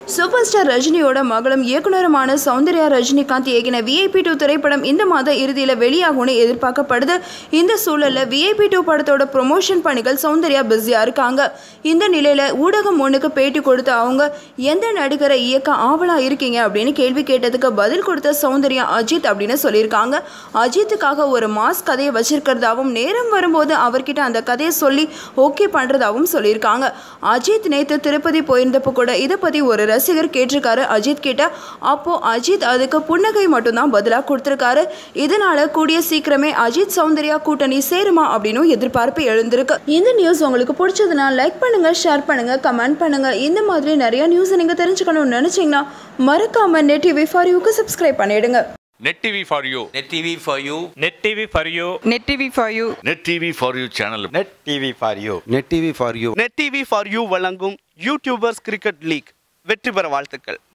Super star ரஜினியோட மகளும் இயக்குனருமான சௌந்தர்யா ரஜினிகாந்த் இயக்கின விஐபி டூ திரைப்படம் இந்த மாத இறுதியில் வெளியாகும்னு எதிர்பார்க்கப்படுது இந்த சூழலில் விஐபி டூ படத்தோட ப்ரொமோஷன் பணிகள் சௌந்தர்யா பிஸியாக இருக்காங்க இந்த நிலையில் ஊடகம் ஒன்றுக்கு பேட்டி கொடுத்த அவங்க எந்த நடிகரை இயக்க ஆவலாக இருக்கீங்க அப்படின்னு கேள்வி கேட்டதுக்கு பதில் கொடுத்த சௌந்தர்யா அஜித் அப்படின்னு சொல்லியிருக்காங்க அஜித்துக்காக ஒரு மாஸ் கதையை வச்சிருக்கிறதாவும் நேரம் வரும்போது அவர்கிட்ட அந்த கதையை சொல்லி ஓகே பண்ணுறதாவும் சொல்லியிருக்காங்க அஜித் நேற்று திருப்பதி போயிருந்தப்போ கூட இதை பற்றி ஒரு ரசிகர் கேட்டிருக்காரு அஜித் கிட்ட அப்போ அஜித் அதுக்கு புன்னகை மட்டும்தான் பதிலாக கொடுத்துருக்காரு இதனால கூடிய சீக்கிரமே அஜித் சௌந்தர்யா கூட்டணி சேருமா அப்படின்னு எதிர்பார்ப்பு எழுந்திருக்கு இந்த நியூஸ் உங்களுக்கு பிடிச்சதுன்னா லைக் பண்ணுங்க ஷேர் பண்ணுங்க கமெண்ட் பண்ணுங்க இந்த மாதிரி நிறைய நியூஸ் நீங்க தெரிஞ்சுக்கணும்னு நினைச்சீங்கன்னா மறக்காம நெட் டிவி ஃபார் யூக்கு சப்ஸ்கிரைப் பண்ணிடுங்க net TV for you Net TV for you. Net TV for you. Net TV for you. Net TV for you channel net TV for you net TV for you net TV for you வழங்கும் youtubers cricket league வெற்றி பெற வாழ்த்துக்கள்